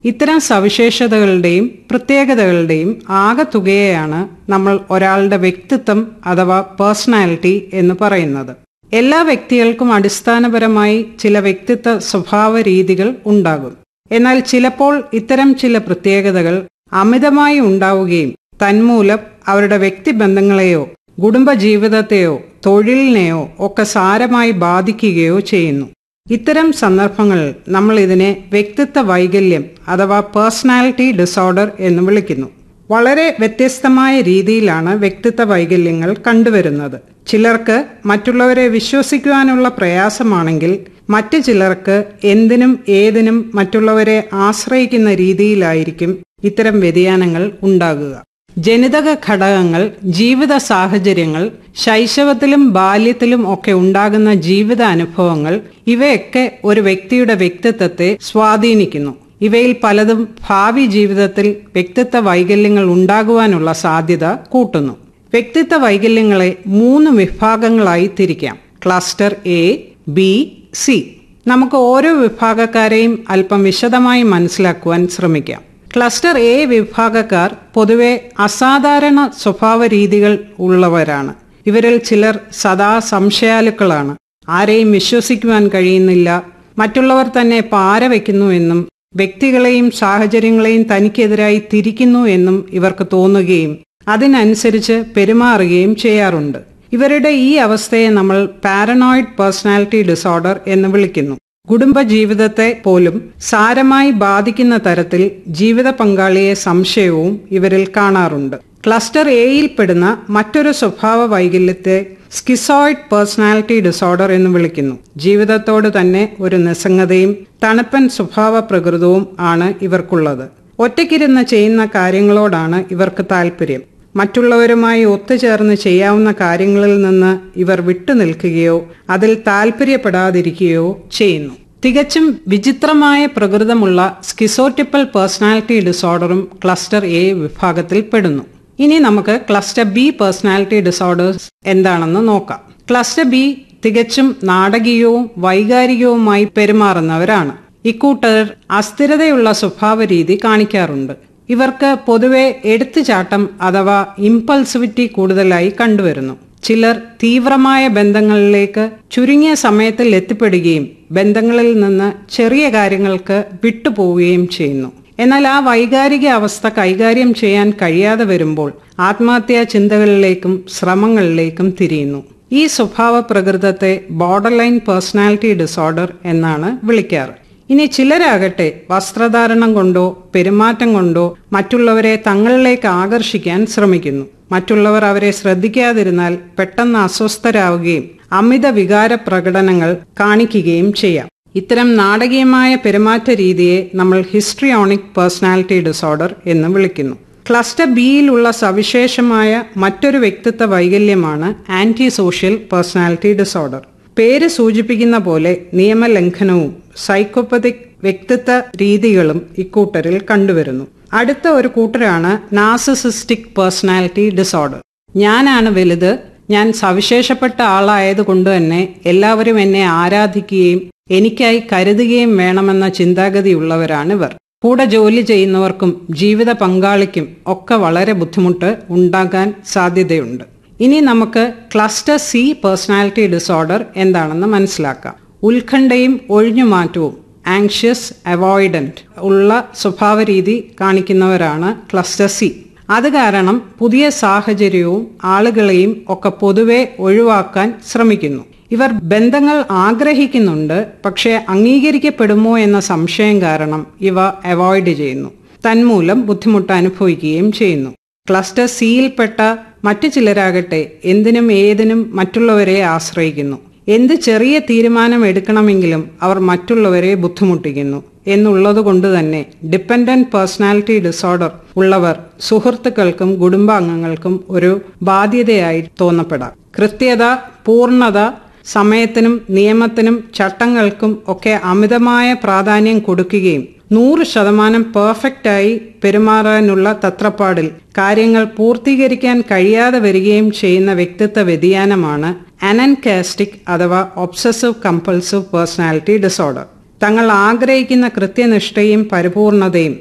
ഇത്തരം സവിശേഷതകളുടെയും പ്രത്യേകതകളുടെയും ആകെത്തുകയെയാണ് നമ്മൾ ഒരാളുടെ വ്യക്തിത്വം അഥവാ പേഴ്സണാലിറ്റി എന്ന് പറയുന്നത് എല്ലാ വ്യക്തികൾക്കും അടിസ്ഥാനപരമായി ചില വ്യക്തിത്വ സ്വഭാവ രീതികൾ ഉണ്ടാകും എന്നാൽ ചിലപ്പോൾ ഇത്തരം ചില പ്രത്യേകതകൾ അമിതമായി ഉണ്ടാവുകയും തന്മൂലം അവരുടെ വ്യക്തിബന്ധങ്ങളെയോ കുടുംബജീവിതത്തെയോ തൊഴിലിനെയോ ഒക്കെ സാരമായി ബാധിക്കുകയോ ചെയ്യുന്നു ഇത്തരം സന്ദർഭങ്ങളിൽ നമ്മൾ ഇതിനെ വ്യക്തിത്വ വൈകല്യം അഥവാ പേഴ്സണാലിറ്റി ഡിസോർഡർ എന്ന് വിളിക്കുന്നു വളരെ വ്യത്യസ്തമായ രീതിയിലാണ് വ്യക്തിത്വ വൈകല്യങ്ങൾ കണ്ടുവരുന്നത് ചിലർക്ക് മറ്റുള്ളവരെ വിശ്വസിക്കുവാനുള്ള പ്രയാസമാണെങ്കിൽ മറ്റു ചിലർക്ക് എന്തിനും ഏതിനും മറ്റുള്ളവരെ ആശ്രയിക്കുന്ന രീതിയിലായിരിക്കും ഇത്തരം വ്യതിയാനങ്ങൾ ഉണ്ടാകുക ജനിതക ഘടകങ്ങൾ ജീവിത സാഹചര്യങ്ങൾ ശൈശവത്തിലും ബാല്യത്തിലും ഒക്കെ ഉണ്ടാകുന്ന ജീവിത അനുഭവങ്ങൾ ഇവയൊക്കെ ഒരു വ്യക്തിയുടെ വ്യക്തിത്വത്തെ സ്വാധീനിക്കുന്നു ഇവയിൽ പലതും ഭാവി ജീവിതത്തിൽ വ്യക്തിത്വ വൈകല്യങ്ങൾ ഉണ്ടാകുവാനുള്ള സാധ്യത കൂട്ടുന്നു വ്യക്തിത്വ വൈകല്യങ്ങളെ മൂന്ന് വിഭാഗങ്ങളായി തിരിക്കാം ക്ലസ്റ്റർ എ ബി സി നമുക്ക് ഓരോ വിഭാഗക്കാരെയും അല്പം വിശദമായി മനസ്സിലാക്കുവാൻ ശ്രമിക്കാം ക്ലസ്റ്റർ എ വിഭാഗക്കാർ പൊതുവെ അസാധാരണ സ്വഭാവ രീതികൾ ഉള്ളവരാണ് ഇവരിൽ ചിലർ സദാ സംശയാലുക്കളാണ് ആരെയും വിശ്വസിക്കുവാൻ കഴിയുന്നില്ല മറ്റുള്ളവർ തന്നെ പാര വയ്ക്കുന്നു എന്നും വ്യക്തികളെയും സാഹചര്യങ്ങളെയും തനിക്കെതിരായി തിരിക്കുന്നു എന്നും ഇവർക്ക് തോന്നുകയും അതിനനുസരിച്ച് പെരുമാറുകയും ചെയ്യാറുണ്ട് ഇവരുടെ ഈ അവസ്ഥയെ നമ്മൾ പാരനോയിഡ് പേഴ്സണാലിറ്റി ഡിസോർഡർ എന്ന് വിളിക്കുന്നു കുടുംബ ജീവിതത്തെ പോലും സാരമായി ബാധിക്കുന്ന തരത്തിൽ ജീവിത പങ്കാളിയെ സംശയവും ഇവരിൽ കാണാറുണ്ട് ക്ലസ്റ്റർ എയിൽപ്പെടുന്ന മറ്റൊരു സ്വഭാവ വൈകല്യത്തെ സ്കിസോയിഡ് പേഴ്സണാലിറ്റി ഡിസോർഡർ എന്ന് വിളിക്കുന്നു ജീവിതത്തോട് തന്നെ ഒരു നിസ്സംഗതയും തണുപ്പൻ സ്വഭാവ പ്രകൃതവും ആണ് ഇവർക്കുള്ളത് ഒറ്റയ്ക്കിരുന്ന് ചെയ്യുന്ന കാര്യങ്ങളോടാണ് ഇവർക്ക് താല്പര്യം മറ്റുള്ളവരുമായി ഒത്തുചേർന്ന് ചെയ്യാവുന്ന കാര്യങ്ങളിൽ നിന്ന് ഇവർ വിട്ടുനിൽക്കുകയോ അതിൽ താല്പര്യപ്പെടാതിരിക്കുകയോ ചെയ്യുന്നു തികച്ചും വിചിത്രമായ പ്രകൃതമുള്ള സ്കിസോട്ടിപ്പൽ പേഴ്സണാലിറ്റി ഡിസോർഡറും ക്ലസ്റ്റർ എ വിഭാഗത്തിൽ പെടുന്നു ഇനി നമുക്ക് ക്ലസ്റ്റർ ബി പേഴ്സണാലിറ്റി ഡിസോർഡേഴ്സ് എന്താണെന്ന് നോക്കാം ക്ലസ്റ്റർ ബി തികച്ചും നാടകീയവും വൈകാരികവുമായി പെരുമാറുന്നവരാണ് ഇക്കൂട്ടർ അസ്ഥിരതയുള്ള സ്വഭാവ രീതി കാണിക്കാറുണ്ട് ഇവർക്ക് പൊതുവെ എടുത്തുചാട്ടം അഥവാ ഇമ്പൾസിവിറ്റി കൂടുതലായി കണ്ടുവരുന്നു ചിലർ തീവ്രമായ ബന്ധങ്ങളിലേക്ക് ചുരുങ്ങിയ സമയത്തിൽ എത്തിപ്പെടുകയും ബന്ധങ്ങളിൽ നിന്ന് ചെറിയ കാര്യങ്ങൾക്ക് വിട്ടുപോവുകയും ചെയ്യുന്നു എന്നാൽ ആ വൈകാരിക അവസ്ഥ കൈകാര്യം ചെയ്യാൻ കഴിയാതെ വരുമ്പോൾ ആത്മഹത്യാ ചിന്തകളിലേക്കും ശ്രമങ്ങളിലേക്കും തിരിയുന്നു ഈ സ്വഭാവ പ്രകൃതത്തെ ബോർഡർ ലൈൻ പേഴ്സണാലിറ്റി ഡിസോർഡർ എന്നാണ് വിളിക്കാറ് ഇനി ചിലരാകട്ടെ വസ്ത്രധാരണം കൊണ്ടോ പെരുമാറ്റം കൊണ്ടോ മറ്റുള്ളവരെ തങ്ങളിലേക്ക് ആകർഷിക്കാൻ ശ്രമിക്കുന്നു മറ്റുള്ളവർ അവരെ ശ്രദ്ധിക്കാതിരുന്നാൽ പെട്ടെന്ന് അസ്വസ്ഥരാവുകയും അമിത വികാര പ്രകടനങ്ങൾ കാണിക്കുകയും ചെയ്യാം ഇത്തരം നാടകീയമായ പെരുമാറ്റ രീതിയെ നമ്മൾ ഹിസ്ട്രിയോണിക് പേഴ്സണാലിറ്റി ഡിസോർഡർ എന്ന് വിളിക്കുന്നു ക്ലസ്റ്റർ ബിയിലുള്ള സവിശേഷമായ മറ്റൊരു വ്യക്തിത്വ വൈകല്യമാണ് ആന്റി സോഷ്യൽ പേഴ്സണാലിറ്റി ഡിസോർഡർ പേര് സൂചിപ്പിക്കുന്ന പോലെ നിയമലംഘനവും സൈക്കോപ്പതിക് വ്യക്തിത്വ രീതികളും ഇക്കൂട്ടരിൽ കണ്ടുവരുന്നു അടുത്ത ഒരു കൂട്ടരാണ് നാർസിസിസ്റ്റിക് പേഴ്സണാലിറ്റി ഡിസോർഡർ ഞാനാണ് വലുത് ഞാൻ സവിശേഷപ്പെട്ട ആളായതുകൊണ്ട് തന്നെ എല്ലാവരും എന്നെ ആരാധിക്കുകയും എനിക്കായി കരുതുകയും വേണമെന്ന ചിന്താഗതിയുള്ളവരാണിവർ കൂടെ ജോലി ചെയ്യുന്നവർക്കും ജീവിത പങ്കാളിക്കും ഒക്കെ വളരെ ബുദ്ധിമുട്ട് ഉണ്ടാകാൻ സാധ്യതയുണ്ട് ഇനി നമുക്ക് ക്ലസ്റ്റർ സി പേഴ്സണാലിറ്റി ഡിസോർഡർ എന്താണെന്ന് മനസ്സിലാക്കാം ഉത്കണ്ഠയും ഒഴിഞ്ഞുമാറ്റവും ആങ്ഷ്യസ് അവോയ്ഡന്റ് ഉള്ള സ്വഭാവ രീതി കാണിക്കുന്നവരാണ് ക്ലസ്റ്റർ സി അത് കാരണം പുതിയ സാഹചര്യവും ആളുകളെയും ഒക്കെ പൊതുവെ ഒഴിവാക്കാൻ ശ്രമിക്കുന്നു ഇവർ ബന്ധങ്ങൾ ആഗ്രഹിക്കുന്നുണ്ട് പക്ഷേ അംഗീകരിക്കപ്പെടുമോ എന്ന സംശയം കാരണം ഇവ അവോയ്ഡ് ചെയ്യുന്നു തന്മൂലം ബുദ്ധിമുട്ട് അനുഭവിക്കുകയും ചെയ്യുന്നു ക്ലസ്റ്റർ സിയിൽപ്പെട്ട മറ്റു ചിലരാകട്ടെ എന്തിനും ഏതിനും മറ്റുള്ളവരെ ആശ്രയിക്കുന്നു എന്ത് ചെറിയ തീരുമാനം എടുക്കണമെങ്കിലും അവർ മറ്റുള്ളവരെ ബുദ്ധിമുട്ടിക്കുന്നു എന്നുള്ളതുകൊണ്ട് തന്നെ ഡിപ്പെൻഡന്റ് പേഴ്സണാലിറ്റി ഡിസോർഡർ ഉള്ളവർ സുഹൃത്തുക്കൾക്കും കുടുംബാംഗങ്ങൾക്കും ഒരു ബാധ്യതയായി തോന്നപ്പെടാം കൃത്യത പൂർണ്ണത സമയത്തിനും നിയമത്തിനും ചട്ടങ്ങൾക്കും ഒക്കെ അമിതമായ പ്രാധാന്യം കൊടുക്കുകയും നൂറ് ശതമാനം പെർഫെക്റ്റായി പെരുമാറാനുള്ള തത്രപ്പാടിൽ കാര്യങ്ങൾ പൂർത്തീകരിക്കാൻ കഴിയാതെ വരികയും ചെയ്യുന്ന വ്യക്തിത്വ വ്യതിയാനമാണ് അനൻകാസ്റ്റിക് അഥവാ ഒബ്സസീവ് കമ്പൾസീവ് പേഴ്സണാലിറ്റി ഡിസോർഡർ തങ്ങൾ ആഗ്രഹിക്കുന്ന കൃത്യനിഷ്ഠയും പരിപൂർണതയും